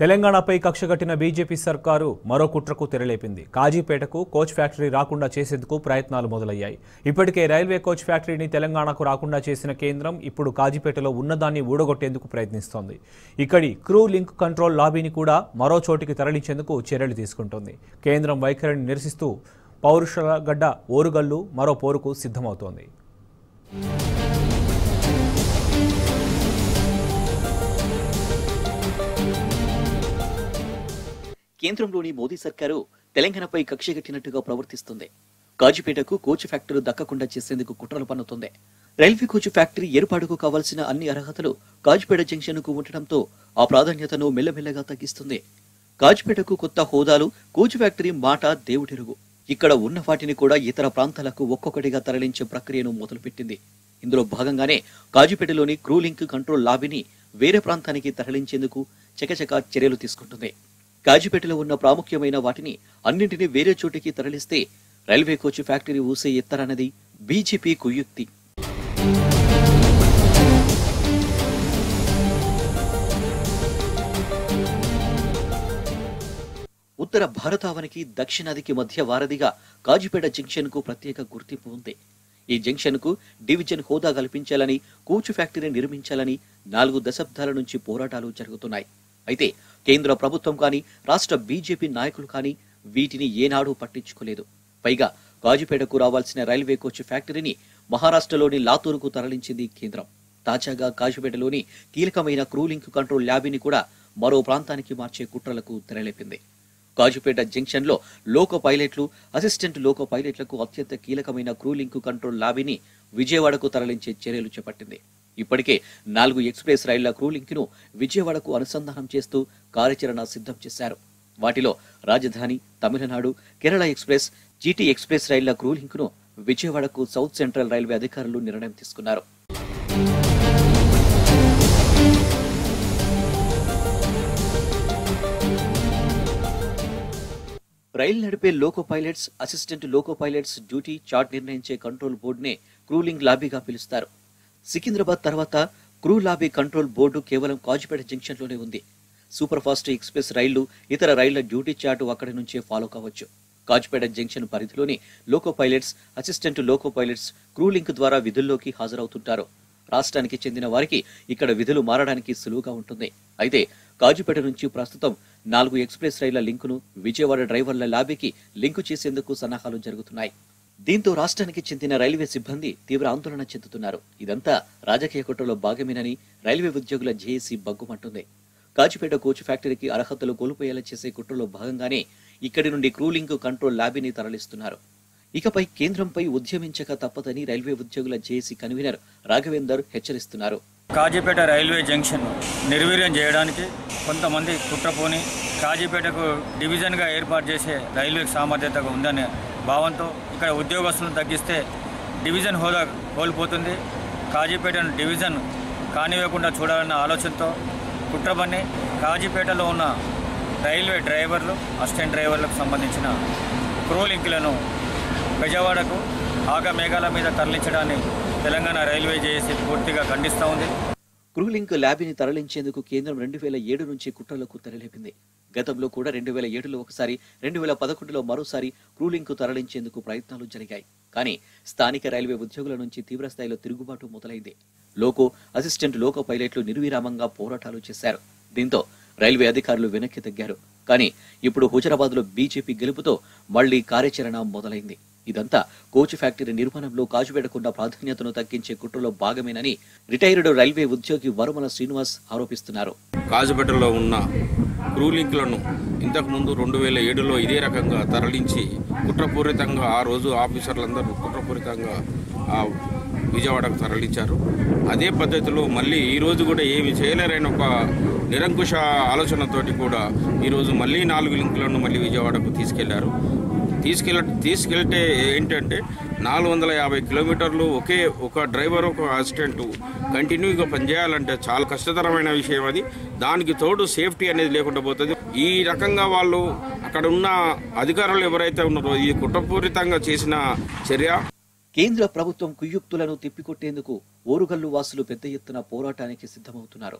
తెలంగాణపై కక్షగట్టిన బీజేపీ సర్కారు మరో కుట్రకు తెరలేపింది కాజీపేటకు కోచ్ ఫ్యాక్టరీ రాకుండా చేసేందుకు ప్రయత్నాలు మొదలయ్యాయి ఇప్పటికే రైల్వే కోచ్ ఫ్యాక్టరీని తెలంగాణకు రాకుండా చేసిన కేంద్రం ఇప్పుడు కాజీపేటలో ఉన్నదాన్ని ఊడగొట్టేందుకు ప్రయత్నిస్తోంది ఇక్కడి క్రూ లింక్ కంట్రోల్ లాబీని కూడా మరో చోటికి తరలించేందుకు చర్యలు తీసుకుంటోంది కేంద్రం వైఖరిని నిరసిస్తూ పౌరుషల గడ్డ ఓరుగల్లు మరో పోరుకు సిద్ధమవుతోంది కేంద్రంలోని మోదీ సర్కారు తెలంగాణపై కక్షగట్టినట్టుగా ప్రవర్తిస్తుంది కాజీపేటకు కోచ్ ఫ్యాక్టరీ దక్కకుండా చేసేందుకు కుట్రలు పన్నుతుంది రైల్వే కోచ్ ఫ్యాక్టరీ ఏర్పాటుకు కావాల్సిన అన్ని అర్హతలు కాజీపేట జంక్షన్ కు ఉండటంతో ఆ ప్రాధాన్యతను మెల్లమెల్లగా తగ్గిస్తుంది కాజీపేటకు కొత్త హోదాలు కోచ్ ఫ్యాక్టరీ మాట దేవుడెరుగు ఇక్కడ ఉన్న వాటిని కూడా ఇతర ప్రాంతాలకు ఒక్కొక్కటిగా తరలించే ప్రక్రియను మొదలుపెట్టింది ఇందులో భాగంగానే కాజీపేటలోని క్రూ లింక్ కంట్రోల్ లాబీని వేరే ప్రాంతానికి తరలించేందుకు చకచకా చర్యలు తీసుకుంటుంది కాజీపేటలో ఉన్న ప్రాముఖ్యమైన వాటిని అన్నింటినీ వేరే చోటికి తరలిస్తే రైల్వే కోచ్ ఫ్యాక్టరీ ఊసే ఎత్తరన్నది బీజేపీ కుయుక్తి ఉత్తర భారతావనికి దక్షిణాదికి మధ్య వారధిగా కాజీపేట జంక్షన్ కు ప్రత్యేక గుర్తింపు ఉంది ఈ జంక్షన్ కు డివిజన్ హోదా కల్పించాలని కోచ్ ఫ్యాక్టరీ నిర్మించాలని నాలుగు దశాబ్దాల నుంచి పోరాటాలు జరుగుతున్నాయి అయితే కేంద్ర ప్రభుత్వం కానీ రాష్ట్ర బీజేపీ నాయకులు కానీ వీటిని ఏనాడూ పట్టించుకోలేదు పైగా కాజీపేటకు రావాల్సిన రైల్వే కోచ్ ఫ్యాక్టరీని మహారాష్ట్రలోని లాతూరుకు తరలించింది కేంద్రం తాజాగా కాజీపేటలోని కీలకమైన క్రూలింగ్ కంట్రోల్ ల్యాబీని కూడా మరో ప్రాంతానికి మార్చే కుట్రలకు తెరలేపింది కాజుపేట జంక్షన్ లో లోకో పైలట్లు అసిస్టెంట్ లోకో పైలట్లకు అత్యంత కీలకమైన క్రూలింగ్ కంట్రోల్ లాబీని విజయవాడకు తరలించే చర్యలు చేపట్టింది ఇప్పటికే నాలుగు ఎక్స్ప్రెస్ రైళ్ల క్రూలింక్ ను విజయవాడకు అనుసంధానం చేస్తూ కార్యాచరణ సిద్ధం చేశారు వాటిలో Rajdhani Tamil Nadu Kerala express GT express రైళ్ల క్రూలింక్ ను విజయవాడకు సౌత్ సెంట్రల్ రైల్వే అధికారులు నిర్ణయం తీసుకున్నారు రైలు నడిపే loco pilots assistant loco pilots duty chart నిర్ణయించే కంట్రోల్ బోర్డునే క్రూలింగ్ లాబీగా పిలుస్తారు సికింద్రాబాద్ తర్వాత క్రూ లాబీ కంట్రోల్ బోర్డు కేవలం కాజుపేట జంక్షన్లోనే ఉంది సూపర్ ఫాస్ట్ ఎక్స్ప్రెస్ రైళ్లు ఇతర రైళ్ల డ్యూటీ చార్ట్ అక్కడి నుంచే ఫాలో కావచ్చు కాజుపేట జంక్షన్ పరిధిలోని loco pilots assistant loco pilots crew link ద్వారా విధుల్లోకి హాజరవుతుంటారు రాష్ట్రానికి చెందిన వారికి ఇక్కడ విధులు మారడానికి సులువుగా ఉంటుంది అయితే కాజుపేట నుంచి ప్రస్తుతం నాలుగు ఎక్స్ప్రెస్ రైళ్ల లింకును విజయవాడ డ్రైవర్ల లాబీకి లింకు చేసేందుకు సన్నాహాలు జరుగుతున్నాయి దీంతో రాష్ట్రానికి చెందిన రైల్వే సిబ్బంది తీవ్ర ఆందోళన చెందుతున్నారు ఇదంతా రాజకీయ కుట్రలో భాగమేనని రైల్వే ఉద్యోగుల జేఏసీ బగ్గుమంటుంది కాచిపేట కోచ్ ఫ్యాక్టరీకి అర్హతలు కోల్పోయేలా చేసే కుట్రలో భాగంగానే ఇక్కడి నుండి క్రూలింగ్ కంట్రోల్ ల్యాబీని తరలిస్తున్నారు ఇకపై కేంద్రంపై ఉద్యమించక తప్పదని రైల్వే ఉద్యోగుల జేఏసీ కన్వీనర్ రాఘవేందర్ హెచ్చరిస్తున్నారు కాజీపేట రైల్వే జంక్షన్ నిర్వీర్యం చేయడానికి కొంతమంది కుట్రపోని కాజీపేటకు డివిజన్గా ఏర్పాటు చేసే రైల్వే సామర్థ్యత ఉందనే భావంతో ఇక్కడ ఉద్యోగస్తులను తగ్గిస్తే డివిజన్ హోదా కోల్పోతుంది కాజీపేటను డివిజన్ కానివ్వకుండా చూడాలన్న ఆలోచనతో కుట్రపన్ని కాజీపేటలో ఉన్న రైల్వే డ్రైవర్లు అసిస్టెంట్ డ్రైవర్లకు సంబంధించిన క్రూ లింకులను విజయవాడకు ఆగ మేఘాల మీద తరలించడాన్ని తెలంగాణ రైల్వే జేఏసీ పూర్తిగా ఖండిస్తూ ఉంది క్రూలింక్ ల్యాబీని తరలించేందుకు కేంద్రం రెండు వేల ఏడు నుంచి కుట్రలకు తెరలేపింది గతంలో కూడా రెండు వేల ఏడులో ఒకసారి రెండు వేల పదకొండులో మరోసారి క్రూలింక్ తరలించేందుకు ప్రయత్నాలు జరిగాయి కానీ స్థానిక రైల్వే ఉద్యోగుల నుంచి తీవ్రస్థాయిలో తిరుగుబాటు మొదలైంది లోకో అసిస్టెంట్ లోకో పైలట్లు నిర్విరామంగా పోరాటాలు చేశారు దీంతో రైల్వే అధికారులు వెనక్కి తగ్గారు కానీ ఇప్పుడు హుజరాబాద్ లో బీజేపీ గెలుపుతో మళ్లీ కార్యాచరణ మొదలైంది ఇదంతా కోచ్ ఫ్యాక్టరీ నిర్మాణంలో కాజుపెడకుండా ప్రాధాన్యతను తగ్గించే కుట్రలో భాగమేనని రిటైర్డ్ రైల్వే ఉద్యోగి వరుమల శ్రీనివాస్ ఆరోపిస్తున్నారు కాజుపేటలో ఉన్న క్రూ లింకులను ఇంతకుముందు రెండు వేల ఏడులో ఇదే రకంగా తరలించి కుట్రపూరితంగా ఆ రోజు ఆఫీసర్లందరూ కుట్రపూరితంగా ఆ విజయవాడకు తరలించారు అదే పద్ధతిలో మళ్ళీ ఈ రోజు కూడా ఏమి చేయలేరని ఒక నిరంకుశ ఆలోచనతోటి కూడా ఈరోజు మళ్ళీ నాలుగు లింకులను మళ్ళీ విజయవాడకు తీసుకెళ్లారు తీసుకెళ్ళ తీసుకెళ్తే ఏంటంటే నాలుగు వందల యాభై కిలోమీటర్లు ఒకే ఒక డ్రైవర్ ఒక అసిస్టెంట్ కంటిన్యూగా పనిచేయాలంటే చాలా కష్టతరమైన విషయం అది దానికి తోడు సేఫ్టీ అనేది లేకుండా పోతుంది ఈ రకంగా వాళ్ళు అక్కడ ఉన్న అధికారులు ఎవరైతే ఉన్నారో ఇది కుట్రపూరితంగా చేసిన చర్య కేంద్ర ప్రభుత్వం కుయుక్తులను తిప్పికొట్టేందుకు ఓరుగల్లు వాసులు పెద్ద ఎత్తున పోరాటానికి సిద్ధమవుతున్నారు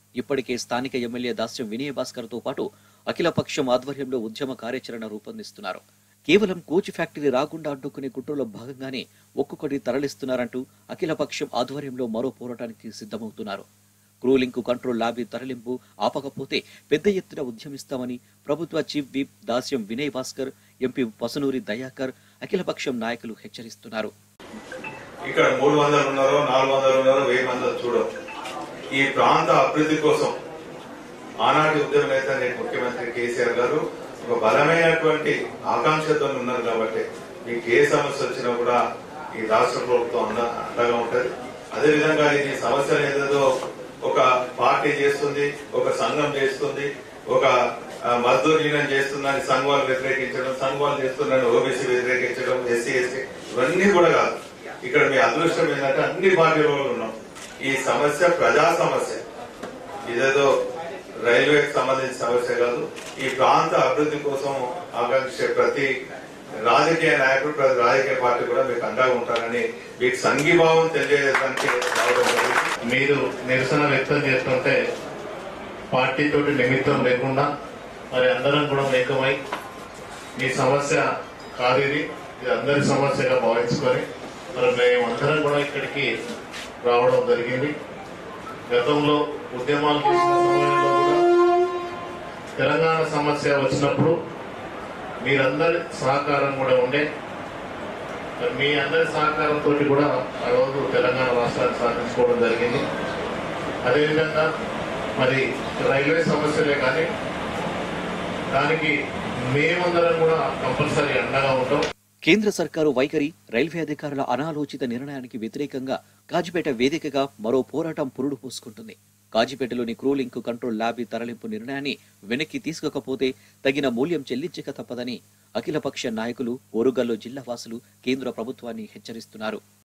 ఇప్పటికే స్థానిక ఎమ్మెల్యే దాస్యం వినయ భాస్కర్ తో పాటు అఖిలపక్షం ఆధ్వర్యంలో ఉద్యమ కార్యాచరణ రూపొందిస్తున్నారు కేవలం కోచ్ ఫ్యాక్టరీ రాకుండా అడ్డుకునే కుట్రలో భాగంగానే ఒక్కొక్కటి తరలిస్తున్నారంటూ అఖిలపక్షం ఆధ్వర్యంలో మరో పోరాటానికి సిద్ధమవుతున్నారు క్రూలింగ్ కంట్రోల్ లాబీ తరలింపు ఆపకపోతే పెద్ద ఎత్తున ఉద్యమిస్తామని ప్రభుత్వ chief whip Dasyam Vinay Bhaskar MP Pasunoori Dayakar అఖిలపక్షం నాయకులు హెచ్చరిస్తున్నారు ఇక్కడ మూడు వందలు ఉన్నారో నాలుగు వందలు ఉన్నారో వెయ్యి మంది చూడం ఈ ప్రాంత అభివృద్ధి కోసం ఆనాటి ఉద్యమ నేత నేటి ముఖ్యమంత్రి కేసీఆర్ గారు ఒక బలమైనటువంటి ఆకాంక్షతో ఉన్నారు కాబట్టి మీకు ఏ సమస్య వచ్చినా కూడా ఈ రాష్ట్ర ప్రభుత్వం అండ అండగా ఉంటది అదేవిధంగా ఇది సమస్యలు ఏదేదో ఒక పార్టీ చేస్తుంది ఒక సంఘం చేస్తుంది ఒక ఆ, మజ్దూర్ యూనియన్ చేస్తుందని సంఘాలు వ్యతిరేకించడం సంఘాలు చేస్తుందని ఓబీసీ వ్యతిరేకించడం ఎస్సీ ఎస్టీ ఇవన్నీ కూడా కాదు ఇక్కడ మీ అదృష్టం ఏంటంటే అన్ని పార్టీల వాళ్ళు ఉన్నాం ఈ సమస్య ప్రజా సమస్య ఇదేదో రైల్వేకి సంబంధించిన సమస్య కాదు ఈ ప్రాంత అభివృద్ధి కోసం ఆకాంక్షించే ప్రతి రాజకీయ నాయకుడు ప్రతి రాజకీయ పార్టీ కూడా మీకు అండగా ఉంటారని మీకు సంఘీభావం తెలియజేయడానికి రావడం జరిగింది మీరు నిరసన వ్యక్తం చేస్తుంటే పార్టీతోటి నిమిత్తం లేకుండా మరి అందరం కూడా ఏకమై మీ సమస్య కాదు ఇది ఇది అందరి సమస్యగా భావించుకొని మరి మేము అందరం కూడా ఇక్కడికి రావడం జరిగింది గతంలో ఉద్యమాలు చేసిన సమయంలో కూడా తెలంగాణ సమస్య వచ్చినప్పుడు మీరందరి సహకారం కూడా ఉండే మరి మీ అందరి సహకారంతో కూడా ఆ రోజు తెలంగాణ రాష్ట్రాన్ని సాధించుకోవడం జరిగింది అదేవిధంగా మరి రైల్వే సమస్యలే కానీ దానికి మేమందరం కూడా కంపల్సరీ అండగా ఉంటాం కేంద్ర సర్కారు వైఖరి రైల్వే అధికారుల అనాలోచిత నిర్ణయానికి వ్యతిరేకంగా కాజిపేట వేదికగా మరో పోరాటం పురుడు పోసుకుంటుంది కాజిపేటలోని క్రూలింక్ కంట్రోల్ ల్యాబీ తరలింపు నిర్ణయాన్ని వెనక్కి తీసుకోకపోతే తగిన మూల్యం చెల్లించక తప్పదని అఖిలపక్ష నాయకులు ఓరుగల్లు జిల్లా వాసులు కేంద్ర ప్రభుత్వాన్ని హెచ్చరిస్తున్నారు